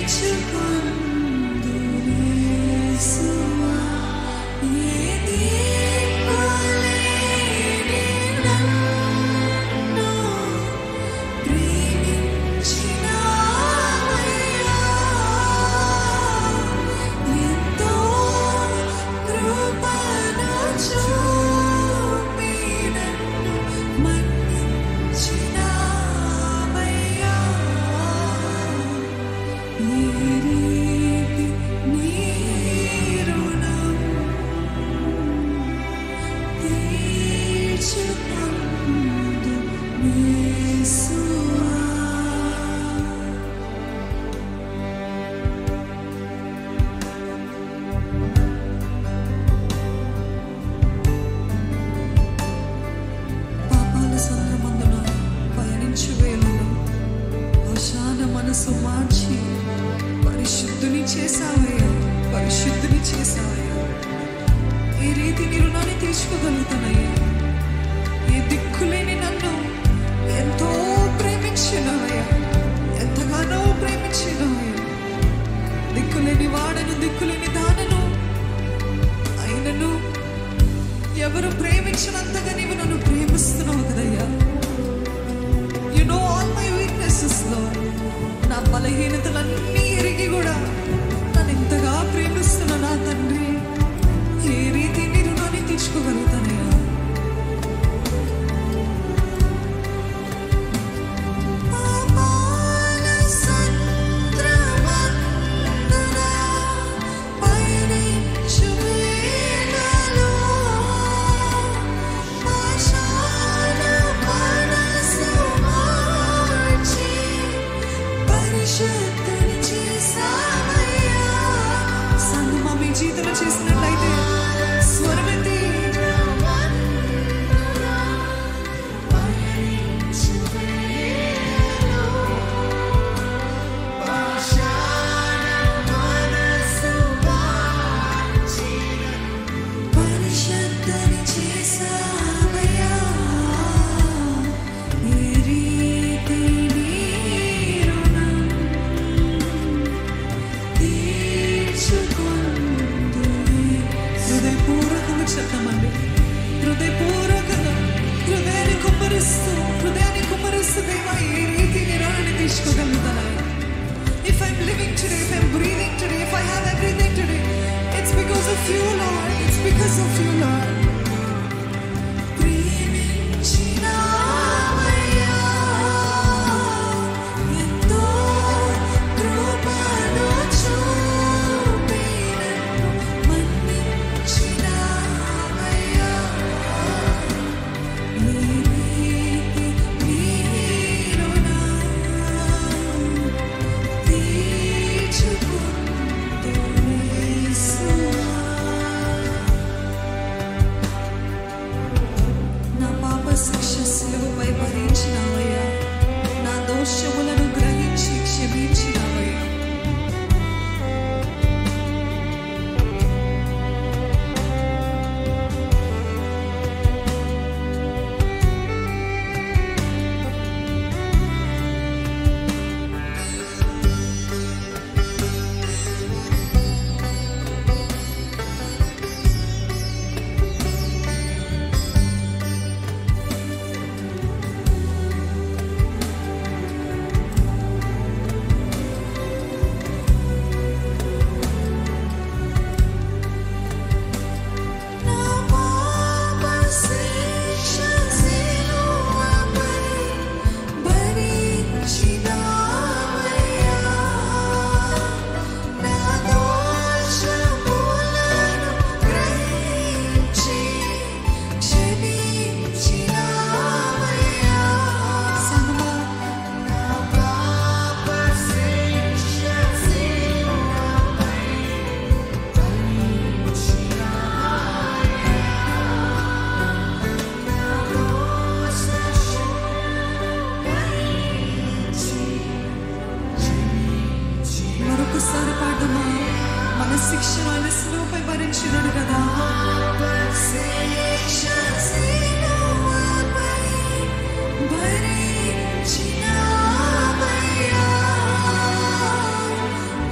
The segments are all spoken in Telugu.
పాపాల సంద్రమందున పయనించు వేళలో అవసాన మనసు మార్చి పరిశుద్ధుని చేసావయ్యా పరిశుద్ధుని చేసావయ్యా ఏ రీతి నీ రుణాన్ని తీర్చుకోగలుగుతానయ్యా ఏ దిక్కులేని నన్ను ఎంతో ప్రేమించినవయ్యా ఎంతగానో ప్రేమించినవయ్యా దిక్కులేని వాడను దిక్కులేని దానను అయినను ఎవరు ప్రేమించినంతగా నీవు నన్ను ప్రేమిస్తున్నావు కదయ్యా you know all my weaknesses లో నా బలహీనతలన్నీ ఎరిగి కూడా నన్ను ఇంతగా ప్రేమిస్తున్న నా తండ్రి ఏ రీతి నీ రుణాన్ని తీర్చుకోగలుగుతానయ్యా పాపాల సంద్రమందున పయనించు వేళలో పాషాణ మనసు మార్చి పరిశుద్ధుని చేసావయ్యా. సంగమా మీ జీవితంలో చేసినట్లయితే స్వరమెత్తి పరిశుద్ధుని చేసావయ్యా. ఏ రీతి నీ రుణం తీర్చుకొందువే. హృదయపూర్వకంగా చెప్తామండి హృదయపూర్వకంగా హృదయాన్ని కుమ్మరిస్తూ హృదయాన్ని కుమ్మరిస్తూ దేవా ఏ రీతి నిరాణని తీసుకోగలుగుతాను If I'm living today, if I'm breathing today, if I have everything today, it's because of you, Lord. It's because of you, Lord. ప్రేమించినావయ్యా, ఎంతో కృపను చూపి నన్ను మన్నించినావయ్యా. నీ రీతి నీ రుణం నా పాప శిక్ష శిలువపై భరించినావయ్యా నా దోషములను గ్రహించి క్షమించినావయ్యా నా పాప శిక్ష శిలువపై భరించినావయ్యా నా దోషములను గ్రహించి క్షమించినావయ్యా సంగమా నా పాప శిక్ష శిలువపై మరొకసారి పాడమా మన శిక్షను ఆయన శిలువపై భరించినాడు కదా శిక్ష శిలువపై భరించినావయ్యా.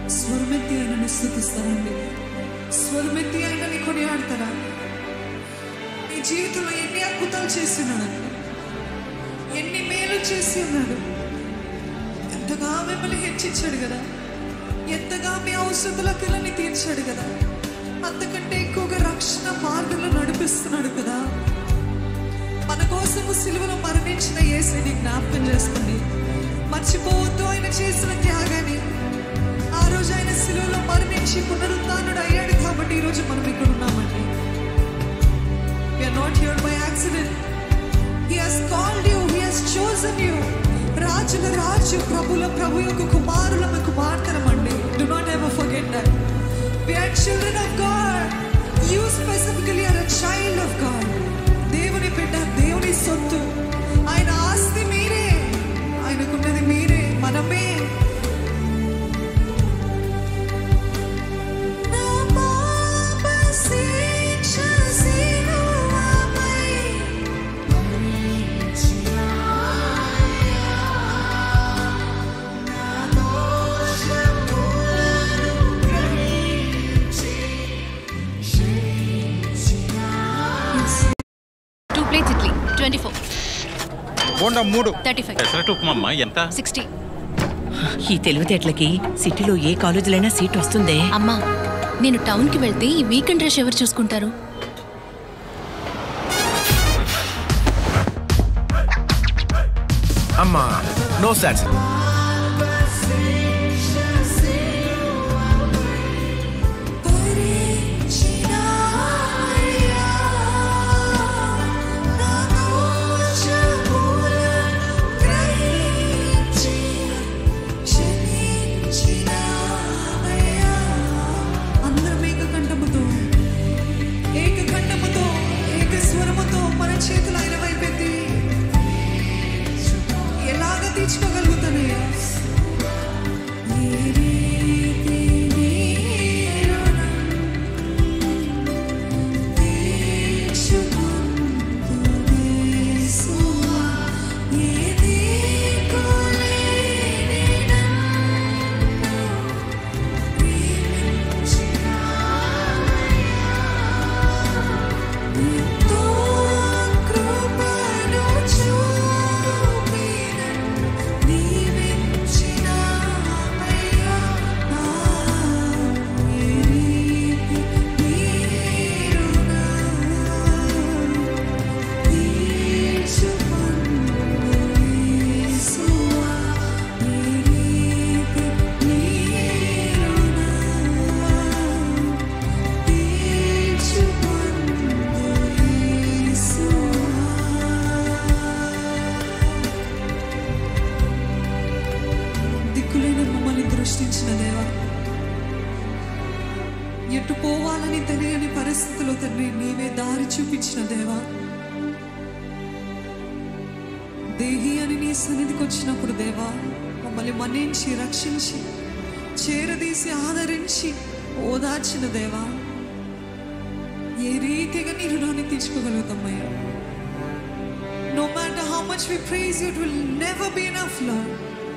స్వరమెత్తి ఆయనని స్థుతిస్తారండి స్వరమెత్తి ఆయనని కొనియాడతారా నీ జీవితంలో ఎన్ని అద్భుతాలు చేస్తున్నాడండి ఎన్ని మేలు చేసి ఉన్నాడు ఎంతగా మిమ్మల్ని హెచ్చించాడు కదా ఎంతగా మీ అవసరతల పిల్లని తీర్చాడు కదా అంతకంటే ఎక్కువగా రక్షణ మార్గంలో నడిపిస్తున్నాడు కదా మన కోసము సిలువలో మరణించిన యేసుని జ్ఞాపకం చేసుకోండి మర్చిపోవద్దు ఆయన చేసిన త్యాగాన్ని ఆ రోజు ఆయన సిలువలో మరణించి పునరుత్నుడు అయ్యాడు కాబట్టి ఈరోజు మనం ఇక్కడ ఉన్నామండి We are not here by accident. He has called you, He has chosen you. రాజుల రాజు ప్రభుల ప్రభు యొక్క కుమారుల కుమార్తెలమండి do not ever forget that we are children of God you specifically are a child of God దేవుని బిడ్డ దేవుని సొత్తు ఆయన ఆస్తి మీరే ఆయనకున్నది మీరే మనమే నా పాప శిక్ష సిలువపై two plates idli twenty four bonda మూడు థర్టీ ఫైవ్ పెసరట్టు ఉప్మమ్మ ఎంత సిక్స్టీ ఈ తెలివితేటలకి సిటీలో ఏ కాలేజీలైనా సీట్ వస్తుందే అమ్మా నేను టౌన్కి వెళ్తే ఈ వీకెండ్ రష్ ఎవరు చూసుకుంటారు అమ్మా నో సాట్స్ అందరం ఏకకంఠముతో ఏకకంఠముతో ఏక స్వరముతో మన చేతులు ఆయన వైపెత్తి ఎలాగ తీర్చుకోగలుగుతానయ్యా ఏ రీతి నీరుణ తీర్చుకుందునేసువా, ఏ దిక్కులేని నన్ను ఎంతో కృపను చూపిన నీవిచ్చినావయ్యా నా ఈ రీతి నీరుణ తీర్చుకొందు యేసువా, ఈ రీతి నీరుణ దిక్కులేని మమ్మల్ని దృష్టించిన దేవా ఎటు పోవాలని తెలియని పరిస్థితుల్లో తండ్రి నీవే దారి చూపించిన దేవా దేహి అని నీ సన్నిధికి వచ్చినప్పుడు దేవా మమ్మల్ని మన్నించి రక్షించి చేరదీసి ఆదరించి ఓదార్చిన దేవా ఏ రీతిగా నీ రుణాన్ని తీర్చుకోగలుగుతామయ్యా no matter how much we prize it will never be enough Lord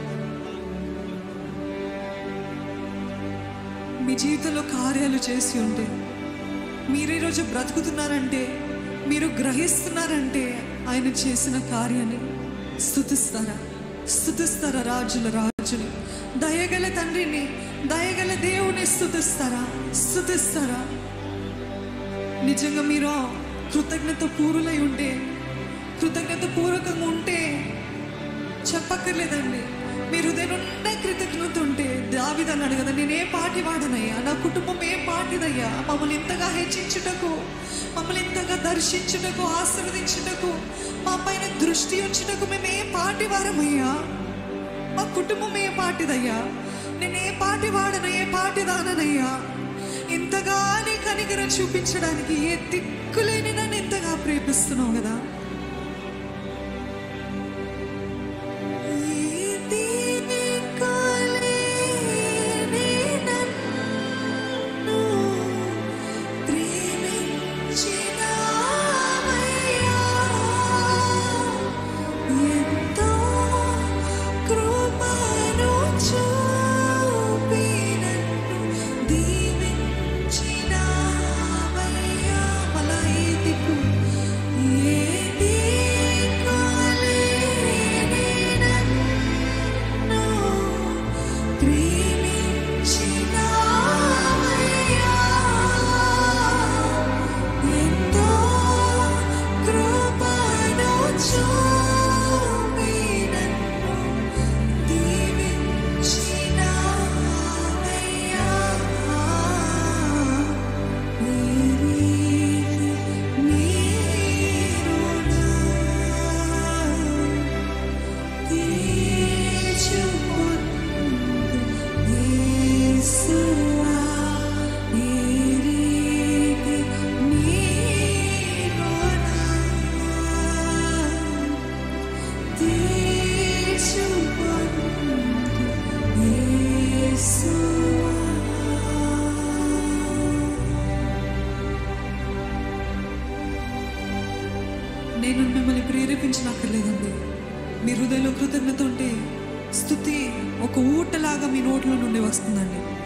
మీ జీవితంలో కార్యాలు చేసి ఉంటే మీరు ఈరోజు బ్రతుకుతున్నారంటే మీరు గ్రహిస్తున్నారంటే ఆయన చేసిన కార్యాన్ని స్థుతిస్తారా స్థుతిస్తారా రాజుల రాజుని దయగల తండ్రిని దయగల దేవుని స్థుతిస్తారా స్థుతిస్తారా నిజంగా మీరు కృతజ్ఞత పూరులై ఉంటే కృతజ్ఞత పూర్వకంగా ఉంటే చెప్పక్కర్లేదండి మీ హృదయం నిండా కృతజ్ఞత ఉంటే దావిద అన్నాడు కదా నేను ఏ పాటి వాడనయ్యా నా కుటుంబం ఏ పాటిదయ్యా మమ్మల్ని ఇంతగా హెచ్చించుటకు మమ్మల్ని ఇంతగా దర్శించుటకు ఆశీర్వదించుటకు మా పైన దృష్టి ఉంచుటకు మేము ఏ పాటి వారమయ్యా మా కుటుంబం ఏ పాటిదయ్యా నేను ఏ పాటి వాడను ఏ పాటి దాననయ్యా ఇంతగా నీ కనికరం చూపించడానికి ఏ దిక్కులేని నన్ను ఇంతగా ప్రేమిస్తున్నావు కదా ఎంతో కృపను చూపిన నేను మిమ్మల్ని ప్రేరేపించనక్కర్లేదండి మీ హృదయంలో కృతజ్ఞత ఉంటే స్థుతి ఒక ఊటలాగా మీ నోట్లో నుండి వస్తుందండి